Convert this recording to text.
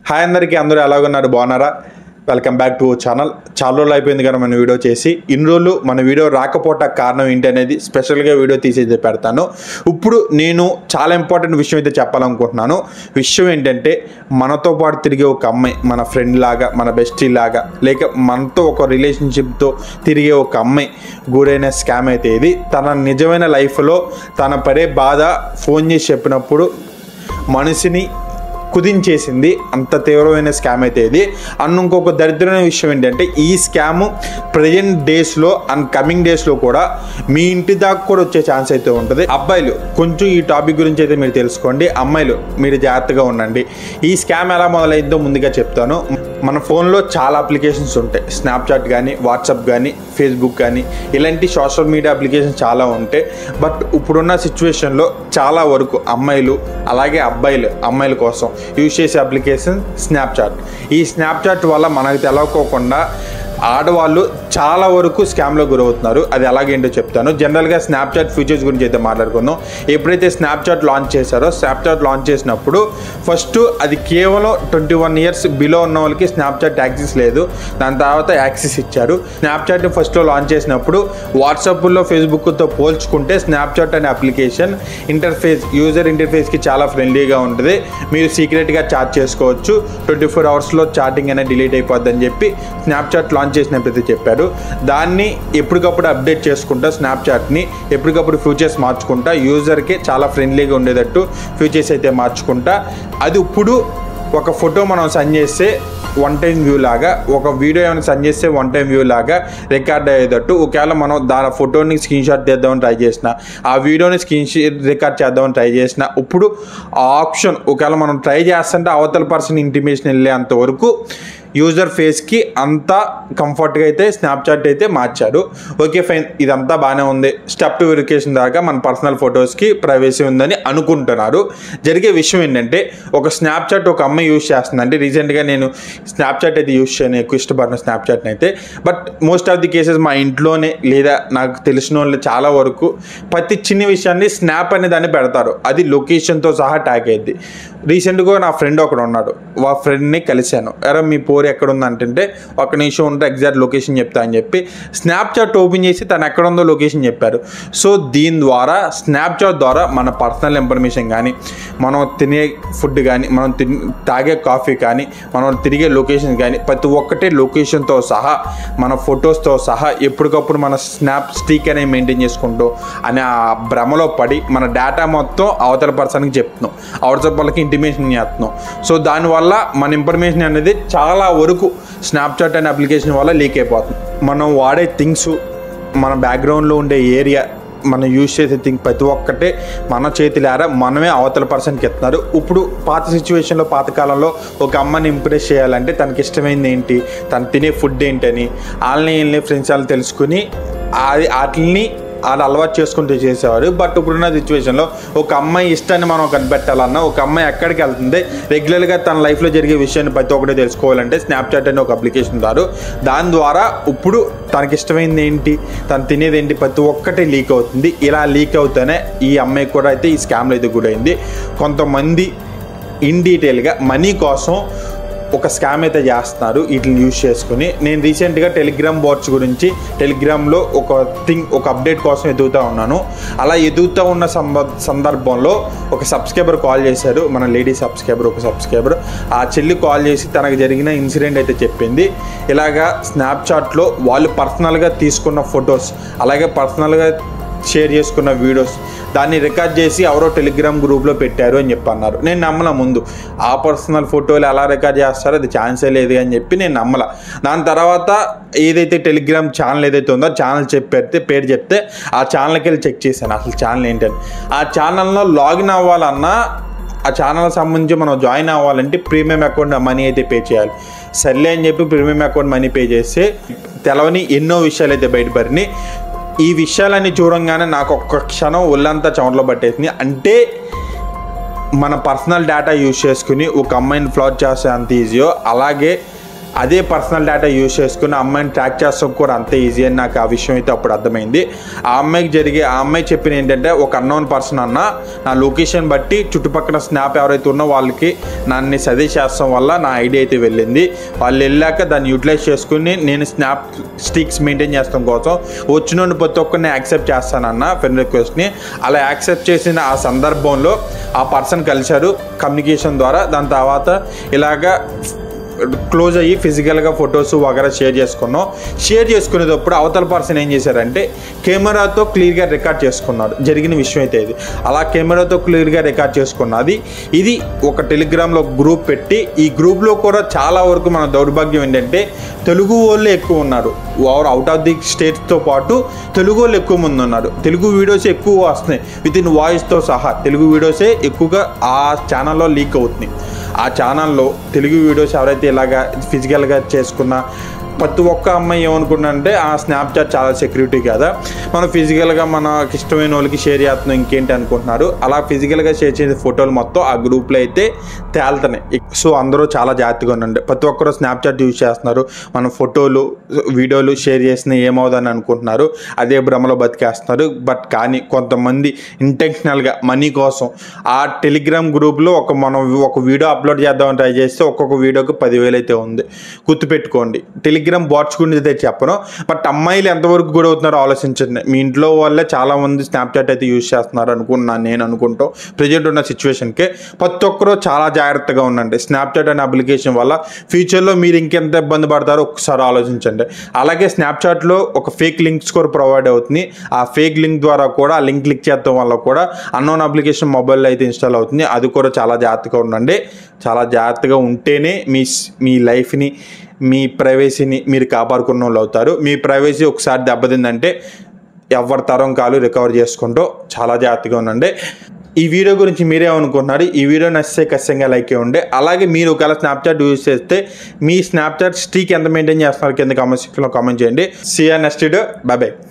hi అందరికీ అందరూ ఎలాగున్నారు బాగున్నారా వెల్కమ్ బ్యాక్ టు ఛానల్ చాలా రోజులు అయిపోయింది కదా మన వీడియో చేసి ఇన్ని రోజులు మన వీడియో రాకపోవట కారణం ఏంటి అనేది స్పెషల్గా వీడియో తీసి పెడతాను ఇప్పుడు నేను చాలా ఇంపార్టెంట్ విషయం అయితే చెప్పాలనుకుంటున్నాను విషయం ఏంటంటే మనతో పాటు తిరిగే ఒక అమ్మాయి మన ఫ్రెండ్ లాగా మన బెస్టీ లాగా లేక మనతో ఒక రిలేషన్షిప్తో తిరిగే ఒక అమ్మాయి గురైన స్కామ్ అయితే ఇది తన నిజమైన లైఫ్లో తన పడే బాధ ఫోన్ చేసి చెప్పినప్పుడు మనిషిని కుదించేసింది అంత తీవ్రమైన స్కామ్ అయితే ఇది అండ్ ఇంకొక దరిద్రమైన విషయం ఏంటంటే ఈ స్కామ్ ప్రజెంట్ డేస్లో అండ్ కమింగ్ డేస్లో కూడా మీ ఇంటి దాకా కూడా వచ్చే ఛాన్స్ అయితే ఉంటుంది అబ్బాయిలు కొంచెం ఈ టాపిక్ గురించి అయితే మీరు తెలుసుకోండి అమ్మాయిలు మీరు జాగ్రత్తగా ఉండండి ఈ స్కామ్ ఎలా మొదలైందో ముందుగా చెప్తాను మన ఫోన్లో చాలా అప్లికేషన్స్ ఉంటాయి స్నాప్చాట్ కానీ వాట్సాప్ కానీ ఫేస్బుక్ కానీ ఇలాంటి సోషల్ మీడియా అప్లికేషన్స్ చాలా ఉంటాయి బట్ ఇప్పుడున్న సిచ్యువేషన్లో చాలా వరకు అమ్మాయిలు అలాగే అబ్బాయిలు అమ్మాయిల కోసం యూజ్ చేసే అప్లికేషన్ స్నాప్చాట్ ఈ స్నాప్చాట్ వల్ల మనకు తెలవకోకుండా ఆడవాళ్ళు చాలా వరకు స్కామ్లో గురవుతున్నారు అది ఎలాగేంటో చెప్తాను జనరల్గా స్నాప్చాట్ ఫీచర్స్ గురించి అయితే మాట్లాడుకుందాం ఎప్పుడైతే స్నాప్చాట్ లాంచ్ చేశారో స్నాప్చాట్ లాంచ్ చేసినప్పుడు ఫస్ట్ అది కేవలం ట్వంటీ వన్ ఇయర్స్ బిలో ఉన్న వాళ్ళకి స్నాప్చాట్ యాక్సెస్ లేదు దాని తర్వాత యాక్సెస్ ఇచ్చారు స్నాప్చాట్ని ఫస్ట్లో లాంచ్ చేసినప్పుడు వాట్సాప్లో ఫేస్బుక్తో పోల్చుకుంటే స్నాప్చాట్ అనే అప్లికేషన్ ఇంటర్ఫేస్ యూజర్ ఇంటర్ఫేస్కి చాలా ఫ్రెండ్లీగా ఉంటుంది మీరు సీక్రెట్గా చాట్ చేసుకోవచ్చు ట్వంటీ ఫోర్ అవర్స్లో చాటింగ్ అనేది డిలీట్ అయిపోద్ది అని చెప్పి స్నాప్చాట్ లాంచ్ చేసినప్పుడు చెప్పారు దాన్ని ఎప్పటికప్పుడు అప్డేట్ చేసుకుంటా స్నాప్చాట్ని ఎప్పటికప్పుడు ఫ్యూచర్స్ మార్చుకుంటా యూజర్కి చాలా ఫ్రెండ్లీగా ఉండేటట్టు ఫ్యూచర్స్ అయితే మార్చుకుంటా అది ఇప్పుడు ఒక ఫోటో మనం సెండ్ చేస్తే వన్ టైం వ్యూ లాగా ఒక వీడియో ఏమైనా సెండ్ చేస్తే వన్ టైం వ్యూ లాగా రికార్డ్ అయ్యేటట్టు ఒకవేళ మనం దాని ఫోటోని స్క్రీన్ షాట్ తీద్దామని ట్రై చేసిన ఆ వీడియోని స్క్రీన్ షాట్ రికార్డ్ చేద్దామని ట్రై చేసిన ఇప్పుడు ఆ ఆప్షన్ ఒకవేళ మనం ట్రై చేస్తుంటే అవతల పర్సన్ ఇంటిమేషన్ వెళ్ళేంత వరకు యూజర్ ఫేస్కి అంతా కంఫర్ట్గా అయితే స్నాప్చాట్ అయితే మార్చారు ఓకే ఫైన్ ఇదంతా బాగానే ఉంది స్టెప్ టు వెరిఫికేషన్ దాకా మన పర్సనల్ ఫొటోస్కి ప్రైవసీ ఉందని అనుకుంటున్నారు జరిగే విషయం ఏంటంటే ఒక స్నాప్చాట్ ఒక అమ్మాయి యూజ్ చేస్తుందంటే రీసెంట్గా నేను స్నాప్చాట్ అయితే యూజ్ చేయను ఎక్కువ ఇష్టపడిన స్నాప్చాట్ని అయితే but most of the cases మా ఇంట్లోనే లేదా నాకు తెలిసిన వాళ్ళు చాలా వరకు ప్రతి చిన్న విషయాన్ని స్నాప్ అనే దాన్ని పెడతారు అది లొకేషన్తో సహా ట్యాగ్ అయ్యింది రీసెంట్గా నా ఫ్రెండ్ ఒకడు ఉన్నాడు వా ఫ్రెండ్ని కలిశాను ఎరా మీ పోరు ఎక్కడ ఉంది అంటే ఒక నిమిషం ఉంటే ఎగ్జాక్ట్ లొకేషన్ చెప్తా అని చెప్పి స్నాప్చాట్ ఓపెన్ చేసి తను ఎక్కడ ఉందో లొకేషన్ చెప్పారు సో దీని ద్వారా స్నాప్చాట్ ద్వారా మన పర్సనల్ ఇన్ఫర్మేషన్ కానీ మనం తినే ఫుడ్ కానీ మనం తిన్ తాగే కాఫీ కానీ మనం తిరిగే లొకేషన్ కానీ ప్రతి ఒక్కటి లొకేషన్తో సహా మన ఫొటోస్తో సహా ఎప్పటికప్పుడు మన స్నాప్ స్టీక్ అనేది మెయింటైన్ చేసుకుంటూ అనే ఆ భ్రమలో పడి మన డేటా మొత్తం అవతల పర్సన్కి చెప్తున్నాం అవతల వాళ్ళకి ఇంటిమేషన్ చేస్తున్నాం సో దానివల్ల మన ఇన్ఫర్మేషన్ అనేది చాలా వరకు స్నాప్చాట్ అనే అప్లికేషన్ వల్ల లీక్ అయిపోతుంది మనం వాడే థింగ్స్ మన బ్యాక్గ్రౌండ్లో ఉండే ఏరియా మనం యూజ్ చేసే థింగ్ ప్రతి ఒక్కటే మన చేతిలారా మనమే అవతల పర్సన్కి ఎత్తున్నారు ఇప్పుడు పాత సిచ్యువేషన్లో పాతకాలంలో ఒక అమ్మని ఇంప్రెస్ చేయాలంటే తనకి ఇష్టమైంది ఏంటి తను తినే ఫుడ్ ఏంటని వాళ్ళని వీళ్ళని ఫ్రెండ్స్ వాళ్ళు తెలుసుకుని అది వాటిని వాళ్ళు అలవాటు చేసుకుంటూ చేసేవారు బట్ ఇప్పుడున్న సిచ్యువేషన్లో ఒక అమ్మాయి ఇష్టాన్ని మనం కనిపెట్టాలన్నా ఒక అమ్మాయి ఎక్కడికి వెళ్తుంది రెగ్యులర్గా తన లైఫ్లో జరిగే విషయాన్ని ప్రతి ఒక్కటి తెలుసుకోవాలంటే స్నాప్చాట్ అనే ఒక అప్లికేషన్ ద్వారా దాని ద్వారా ఇప్పుడు తనకి ఇష్టమైంది ఏంటి తను తినేది ఏంటి ప్రతి ఒక్కటి లీక్ అవుతుంది ఇలా లీక్ అవుతూనే ఈ అమ్మాయి కూడా అయితే ఈ స్కామ్లో అయితే గురైంది కొంతమంది ఇన్ డీటెయిల్గా మనీ కోసం ఒక స్కామ్ అయితే చేస్తున్నారు వీటిని యూజ్ చేసుకుని నేను రీసెంట్గా టెలిగ్రామ్ బోర్డ్స్ గురించి టెలిగ్రామ్లో ఒక థింగ్ ఒక అప్డేట్ కోసం ఎదుగుతూ ఉన్నాను అలా ఎదుగుతూ ఉన్న సంబ సందర్భంలో ఒక సబ్స్క్రైబర్ కాల్ చేశారు మన లేడీ సబ్స్క్రైబర్ ఒక సబ్స్క్రైబర్ ఆ చెల్లి కాల్ చేసి తనకు జరిగిన ఇన్సిడెంట్ అయితే చెప్పింది ఇలాగా స్నాప్చాట్లో వాళ్ళు పర్సనల్గా తీసుకున్న ఫొటోస్ అలాగే పర్సనల్గా షేర్ చేసుకున్న వీడియోస్ దాన్ని రికార్డ్ చేసి ఎవరో టెలిగ్రామ్ గ్రూప్లో పెట్టారు అని చెప్పి అన్నారు నేను నమ్మల ముందు ఆ పర్సనల్ ఫోటోలు ఎలా రికార్డ్ చేస్తారో అది ఛాన్సే లేదు అని చెప్పి నేను నమ్మల దాని తర్వాత ఏదైతే టెలిగ్రామ్ ఛానల్ ఏదైతే ఉందో ఆ ఛానల్ చెప్పి పేరు చెప్తే ఆ ఛానల్కి వెళ్ళి చెక్ చేశాను అసలు ఛానల్ ఏంటని ఆ ఛానల్లో లాగిన్ అవ్వాలన్నా ఆ ఛానల్ సంబంధించి మనం జాయిన్ అవ్వాలంటే ప్రీమియం అకౌంట్ మనీ అయితే పే చేయాలి సర్లే అని చెప్పి ప్రీమియం అకౌంట్ మనీ పే చేస్తే తెలవని ఎన్నో విషయాలు అయితే బయటపడినాయి ఈ విషయాలన్నీ చూడంగానే నాకు ఒక్క క్షణం ఒళ్ళంతా చెమటలో పట్టేసింది అంటే మన పర్సనల్ డేటా యూజ్ చేసుకుని ఒక అమ్మాయిని ఫ్లాట్ చేస్తే అంత ఈజీయో అలాగే అదే పర్సనల్ డేటా యూజ్ చేసుకుని ఆ అమ్మాయిని ట్రాక్ చేస్తాం కూడా అంతే ఈజీ అని నాకు ఆ విషయం అయితే అప్పుడు అర్థమైంది ఆ అమ్మాయికి జరిగే ఆ అమ్మాయి చెప్పిన ఏంటంటే ఒక అన్నోన్ పర్సన్ అన్న నా లొకేషన్ బట్టి చుట్టుపక్కల స్నాప్ ఎవరైతే ఉన్నో వాళ్ళకి నన్ను సజెస్ట్ చేస్తాం వల్ల నా ఐడియా అయితే వెళ్ళింది వాళ్ళు వెళ్ళాక దాన్ని యూటిలైజ్ చేసుకుని నేను స్నాప్ స్టిక్స్ మెయింటైన్ చేస్తాం కోసం వచ్చిన ప్రతి ఒక్కరిని యాక్సెప్ట్ చేస్తానన్న ఫ్రెండ్ రిక్వెస్ట్ని అలా యాక్సెప్ట్ చేసిన ఆ సందర్భంలో ఆ పర్సన్ కలిశారు కమ్యూనికేషన్ ద్వారా దాని తర్వాత ఇలాగా క్లోజ్ అయ్యి ఫిజికల్గా ఫొటోస్ వగేరా షేర్ చేసుకున్నాం షేర్ చేసుకునేటప్పుడు అవతల పర్సన్ ఏం చేశారంటే కెమెరాతో క్లియర్గా రికార్డ్ చేసుకున్నాడు జరిగిన విషయం అయితే ఇది అలా కెమెరాతో క్లియర్గా రికార్డ్ చేసుకున్నది ఇది ఒక టెలిగ్రామ్లో గ్రూప్ పెట్టి ఈ గ్రూప్లో కూడా చాలా వరకు మన దౌర్భాగ్యం ఏంటంటే తెలుగు వాళ్ళే ఎక్కువ ఉన్నారు ఓవర్ అవుట్ ఆఫ్ ది స్టేట్స్తో పాటు తెలుగు వాళ్ళు ఎక్కువ మంది ఉన్నారు తెలుగు వీడియోస్ ఎక్కువ వస్తున్నాయి విత్ ఇన్ వాయిస్తో సహా తెలుగు వీడియోసే ఎక్కువగా ఆ ఛానల్లో లీక్ అవుతున్నాయి ఆ ఛానల్లో తెలుగు వీడియోస్ ఎవరైతే ఇలాగా ఫిజికల్గా చేసుకున్న ప్రతి ఒక్క అమ్మాయి ఏమనుకున్నారంటే ఆ స్నాప్చాట్ చాలా సెక్యూరిటీ కదా మనం ఫిజికల్గా మనకి ఇష్టమైన వాళ్ళకి షేర్ చేస్తున్నాం ఇంకేంటి అనుకుంటున్నారు అలా ఫిజికల్గా షేర్ చేసే ఫోటోలు మొత్తం ఆ గ్రూప్లో అయితే తేలుతున్నాయి సో అందరూ చాలా జాగ్రత్తగా ఉండండి ప్రతి ఒక్కరు స్నాప్చాట్ యూజ్ చేస్తున్నారు మన ఫోటోలు వీడియోలు షేర్ చేసిన ఏమవుదని అనుకుంటున్నారు అదే భ్రమలో బతికేస్తున్నారు బట్ కానీ కొంతమంది ఇంటెన్షనల్గా మనీ కోసం ఆ టెలిగ్రామ్ గ్రూప్లో ఒక మనం ఒక వీడియో అప్లోడ్ చేద్దామని ట్రై చేస్తే ఒక్కొక్క వీడియోకి పదివేలు అయితే ఉంది గుర్తుపెట్టుకోండి టెలిగ్రామ్ బాట్స్ గురించి అయితే చెప్పను బట్ అమ్మాయిలు ఎంతవరకు గురవుతున్నారో ఆలోచించండి మీ ఇంట్లో వాళ్ళే చాలా మంది స్నాప్చాట్ అయితే యూజ్ చేస్తున్నారు అనుకున్నాను నేను అనుకుంటూ ప్రజెంట్ ఉన్న సిచ్యువేషన్కి ప్రతి ఒక్కరూ చాలా జాగ్రత్తగా ఉండండి స్నాప్చాట్ అనే అప్లికేషన్ వల్ల ఫ్యూచర్లో మీరు ఇంకెంత ఇబ్బంది పడతారో ఒకసారి ఆలోచించండి అలాగే స్నాప్చాట్లో ఒక ఫేక్ లింక్స్ కూడా ప్రొవైడ్ అవుతుంది ఆ ఫేక్ లింక్ ద్వారా కూడా ఆ లింక్ క్లిక్ చేయడం వల్ల కూడా అన్నోన్ అప్లికేషన్ మొబైల్లో అయితే ఇన్స్టాల్ అవుతుంది అది కూడా చాలా జాగ్రత్తగా ఉండండి చాలా జాగ్రత్తగా ఉంటేనే మీ మీ లైఫ్ని మీ ప్రైవసీని మీరు కాపాడుకున్న వాళ్ళు అవుతారు మీ ప్రైవసీ ఒకసారి దెబ్బతిందంటే ఎవరి తరం కాలు రికవర్ చేసుకుంటూ చాలా జాగ్రత్తగా ఉండండి ఈ వీడియో గురించి మీరే అనుకుంటున్నారు ఈ వీడియో నచ్చితే ఖచ్చితంగా లైక్ ఇవ్వండి అలాగే మీరు ఒకవేళ స్నాప్చాట్ యూజ్ చేస్తే మీ స్నాప్చాట్ స్ట్రీక్ ఎంత మెయింటైన్ చేస్తున్నారు కింద కామెంట్ సెక్షన్లో కామెంట్ చేయండి సిఆర్ నెక్స్ట్ వీడియో బాయ్